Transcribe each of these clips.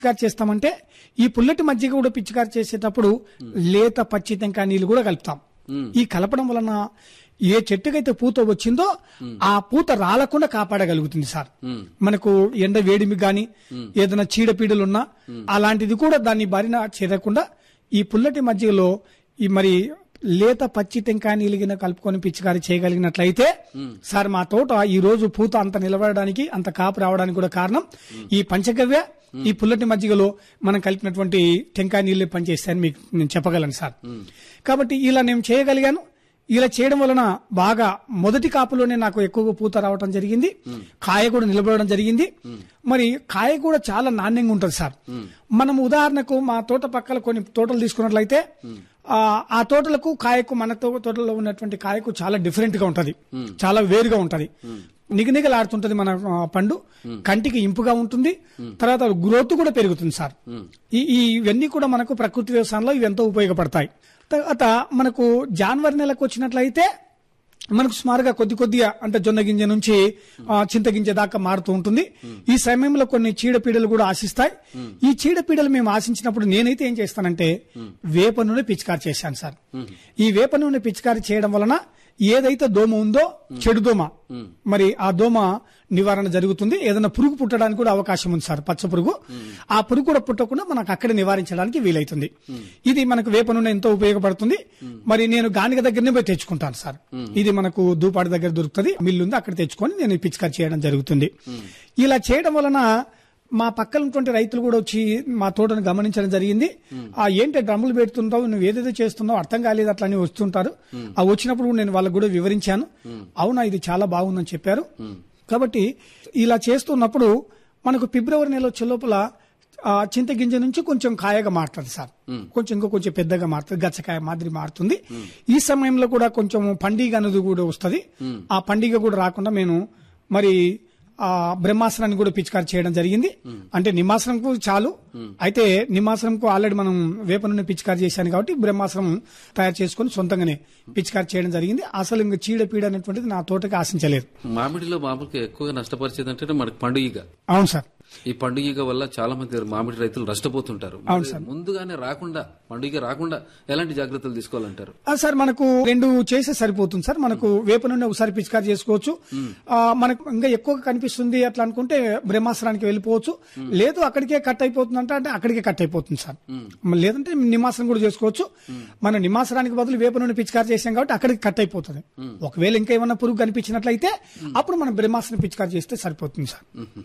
పిచికారి చేస్తామంటే ఈ పుల్లటి మజ్జిగ కూడా పిచికారి చేసేటప్పుడు లేత పచ్చి టెంకాయ నీళ్లు కూడా కలుపుతాం ఈ కలపడం వలన ఏ చెట్టుకైతే పూత వచ్చిందో ఆ పూత రాలకుండా కాపాడగలుగుతుంది సార్ మనకు ఎండ వేడిమి గాని ఏదైనా చీడపీడలు ఉన్నా అలాంటిది కూడా దాన్ని బారిన చేరకుండా ఈ పుల్లటి మజ్జిగలో ఈ మరి లేత పచ్చి టెంకాయ నీలిగిన కలుపుకొని పిచికారి చేయగలిగినట్లయితే సార్ మా తోట ఈ రోజు పూత అంత నిలబడడానికి అంత కాపు రావడానికి కూడా కారణం ఈ పంచగవ్య ఈ పుల్లటి మజ్జిగలో మనం కలిపినటువంటి టెంకాయ నీళ్ళే పనిచేస్తాయని మీకు నేను చెప్పగలను సార్ కాబట్టి ఇలా నేను చేయగలిగాను ఇలా చేయడం వలన బాగా మొదటి కాపులోనే నాకు ఎక్కువగా పూత రావడం జరిగింది కాయ కూడా నిలబడడం జరిగింది మరి కాయ కూడా చాలా నాణ్యంగా ఉంటుంది సార్ మనం ఉదాహరణకు మా తోట పక్కల కొన్ని తోటలు తీసుకున్నట్లయితే ఆ, ఆ తోటలకు కాయకు మన తో- తోటలో ఉన్నటువంటి కాయకు చాలా డిఫరెంట్ గా ఉంటది చాలా వేరుగా ఉంటది నిగనిగలాడుతుంటది మన ఆ, పండు కంటికి ఇంపుగా ఉంటుంది తర్వాత గ్రోత్ కూడా పెరుగుతుంది సార్ ఈ ఈ ఇవన్నీ కూడా మనకు ప్రకృతి వ్యవసాయంలో ఇవి ఎంతో ఉపయోగపడతాయి తర్వాత మనకు జాన్వరి నెలకు వచ్చినట్లయితే మనకు సుమారుగా కొద్ది కొద్దిగా అంటే జొన్న గింజ నుంచి ఆ, చింతగింజ దాకా మారుతూ ఉంటుంది ఈ సమయంలో కొన్ని చీడపీడలు కూడా ఆశిస్తాయి ఈ చీడపీడలు మేము ఆశించినప్పుడు నేనైతే ఏం చేస్తానంటే వేప నూనె పిచికారి చేశాను సార్ ఈ వేప నూనె పిచికారి చేయడం వలన ఏదైతే దోమ ఉందో చెడు దోమ మరి ఆ దోమ నివారణ జరుగుతుంది ఏదైనా పురుగు పుట్టడానికి కూడా అవకాశం ఉంది సార్ పచ్చ పురుగు ఆ పురుగు కూడా పుట్టకుండా మనకు అక్కడే నివారించడానికి వీలైతుంది ఇది మనకు వేప నూనె ఎంతో ఉపయోగపడుతుంది మరి నేను గానిగ దగ్గరనే పోయి తెచ్చుకుంటాను సార్ ఇది మనకు దూపాడి దగ్గర దొరుకుతుంది మిల్లు ఉంది అక్కడ తెచ్చుకొని నేను ఈ పిచికారి చేయడం జరుగుతుంది ఇలా చేయడం వలన మా పక్కన ఉన్నటువంటి రైతులు కూడా వచ్చి మా తోటను గమనించడం జరిగింది ఆ ఏంటి డ్రమ్ములు పెడుతుంటావు నువ్వు ఏదైతే చేస్తున్నావు అర్థం కాలేదు అట్లా అని వస్తుంటారు ఆ వచ్చినప్పుడు కూడా నేను వాళ్ళకు కూడా వివరించాను అవునా ఇది చాలా బాగుందని చెప్పారు కాబట్టి ఇలా చేస్తున్నప్పుడు మనకు ఫిబ్రవరి నెల వచ్చే లోపల ఆ చింతగింజ నుంచి కొంచెం కాయగా మారుతుంది సార్ కొంచెం ఇంకా కొంచెం పెద్దగా మారుతుంది గచ్చకాయ మాదిరి మారుతుంది ఈ సమయంలో కూడా కొంచెం పండుగ అనేది కూడా వస్తుంది ఆ పండుగ కూడా రాకుండా నేను మరి ఆ బ్రహ్మాసనాన్ని కూడా పిచికారి చేయడం జరిగింది అంటే నిమ్మాసనంకు చాలు అయితే నిమ్మాసనంకు ఆల్రెడీ మనం వేప నూనె పిచికారి చేశాను కాబట్టి బ్రహ్మాసనం తయారు చేసుకుని సొంతంగానే పిచికారి చేయడం జరిగింది అసలు ఇంకా చీడపీడ అనేటువంటిది నా తోటకి ఆశించలేదు మామిడిలో మామూలుగా ఎక్కువగా నష్టపరిచేది అంటే మనకు పండుగ అవును సార్ ఈ పండుగ వల్ల చాలా మంది మామిడి రైతులు నష్టపోతుంటారు అవును మరి ముందుగానే రాకుండా పండుగ రాకుండా ఎలాంటి జాగ్రత్తలు తీసుకోవాలంటారు ఆ, సార్ మనకు రెండు చేస్తే సరిపోతుంది సార్ మనకు వేప నుండి ఒకసారి పిచికారి చేసుకోవచ్చు ఆ, మనకు ఇంకా ఎక్కువగా కనిపిస్తుంది అట్లా అనుకుంటే బ్రహ్మాసనానికి వెళ్ళిపోవచ్చు లేదు అక్కడికే కట్ అయిపోతుందంటే అంటే అక్కడికే కట్ అయిపోతుంది సార్ లేదంటే నిమాసనం కూడా చేసుకోవచ్చు మన నిమాసనానికి బదులు వేప నుండి పిచికారి చేసాం కాబట్టి అక్కడికి కట్ అయిపోతుంది ఒకవేళ ఇంకా ఏమన్నా పురుగు కనిపించినట్లయితే అప్పుడు మనం బ్రహ్మాసనం పిచికారి చేస్తే సరిపోతుంది సార్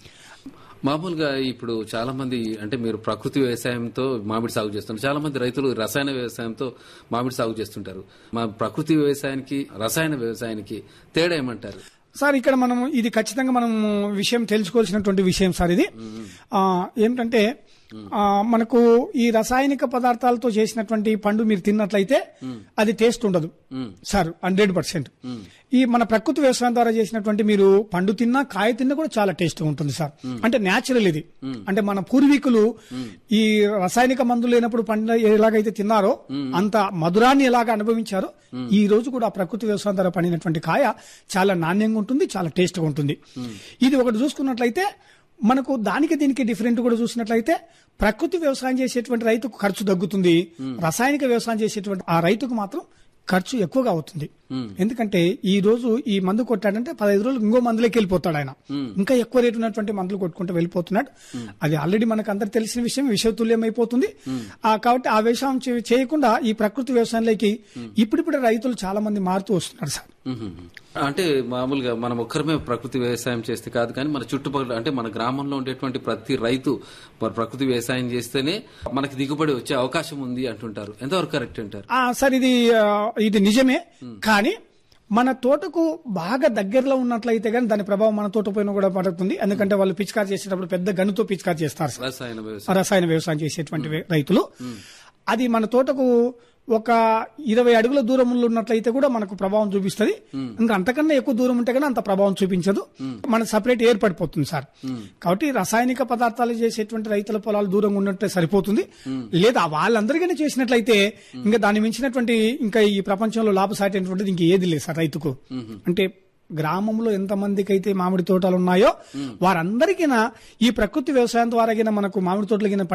మామూలుగా ఇప్పుడు చాలా మంది అంటే మీరు ప్రకృతి వ్యవసాయంతో మామిడి సాగు చేస్తున్నారు చాలా మంది రైతులు రసాయన వ్యవసాయంతో మామిడి సాగు చేస్తుంటారు మా ప్రకృతి వ్యవసాయానికి రసాయన వ్యవసాయానికి తేడా ఏమంటారు సార్ ఇక్కడ మనం ఇది ఖచ్చితంగా మనం విషయం తెలుసుకోవాల్సినటువంటి విషయం సార్ ఇది ఆ, ఏమిటంటే ఆ, మనకు ఈ రసాయనిక పదార్థాలతో చేసినటువంటి పండు మీరు తిన్నట్లయితే అది టేస్ట్ ఉండదు సార్ హండ్రెడ్ పర్సెంట్ ఈ మన ప్రకృతి వ్యవసాయం ద్వారా చేసినటువంటి మీరు పండు తిన్నా కాయ తిన్నా కూడా చాలా టేస్ట్ ఉంటుంది సార్ అంటే న్యాచురల్ ఇది అంటే మన పూర్వీకులు ఈ రసాయనిక మందులు లేనప్పుడు పండు ఎలాగైతే తిన్నారో అంత మధురాన్ని ఎలాగ అనుభవించారో ఈ రోజు కూడా ఆ ప్రకృతి వ్యవసాయం ద్వారా పండినటువంటి కాయ చాలా నాణ్యంగా ఉంటుంది చాలా టేస్ట్ గా ఉంటుంది ఇది ఒకటి చూసుకున్నట్లయితే మనకు దానికి దీనికి డిఫరెంట్ కూడా చూసినట్లయితే ప్రకృతి వ్యవసాయం చేసేటువంటి రైతుకు ఖర్చు తగ్గుతుంది రసాయనిక వ్యవసాయం చేసేటువంటి ఆ రైతుకు మాత్రం ఖర్చు ఎక్కువగా అవుతుంది ఎందుకంటే ఈ రోజు ఈ మందు కొట్టాడంటే పదహైదు రోజులు ఇంకో మందులోకి వెళ్ళిపోతాడు ఆయన ఇంకా ఎక్కువ రేటు ఉన్నటువంటి మందులు కొట్టుకుంటూ వెళ్ళిపోతున్నాడు అది ఆల్రెడీ మనకు అందరు తెలిసిన విషయం విషతుల్యం అయిపోతుంది ఆ కాబట్టి ఆ వ్యవసాయం చే- చేయకుండా ఈ ప్రకృతి వ్యవసాయంలోకి ఇప్పుడిప్పుడే రైతులు చాలా మంది మారుతూ వస్తున్నారు సార్ మ్మ్. అంటే మామూలుగా మనం ఒక్కరమే ప్రకృతి వ్యవసాయం చేస్తే కాదు కానీ మన చుట్టుపక్కల అంటే మన గ్రామంలో ఉండేటువంటి ప్రతి రైతు మరి ప్రకృతి వ్యవసాయం చేస్తేనే మనకి దిగుబడి వచ్చే అవకాశం ఉంది అంటుంటారు ఎంతవరకు కరెక్ట్ అంటారు ఆ సార్ ఇది ఆ, ఇది నిజమే కానీ మన తోటకు బాగా దగ్గరలో ఉన్నట్లయితే కానీ దాని ప్రభావం మన తోట పైన కూడా పడుతుంది ఎందుకంటే వాళ్ళు పిచికారి చేసేటప్పుడు పెద్ద గనుతో పిచికారి చేస్తారు సార్ రసాయన వ్యవసాయం రసాయన వ్యవసాయం చేసేటువంటి వే- రైతులు అది మన తోటకు ఒక ఇరవై అడుగుల దూరంలో ఉన్నట్లయితే కూడా మనకు ప్రభావం చూపిస్తుంది ఇంకా అంతకన్నా ఎక్కువ దూరం ఉంటే కానీ అంత ప్రభావం చూపించదు మన సపరేట్ ఏర్పడిపోతుంది సార్ కాబట్టి రసాయనిక పదార్థాలు చేసేటువంటి రైతుల పొలాలు దూరంగా ఉన్నట్టే సరిపోతుంది లేదా వాళ్ళందరికీ చేసినట్లయితే ఇంకా దాన్ని మించినటువంటి ఇంకా ఈ ప్రపంచంలో లాభసాటైనటువంటిది ఇంకా ఏది లేదు సార్ రైతుకు అంటే గ్రామంలో ఎంత మందికి అయితే మామిడి తోటలు ఉన్నాయో వారందరికీ ఈ ప్రకృతి వ్యవసాయం ద్వారా గిన మనకు మామిడి తోటలు గిన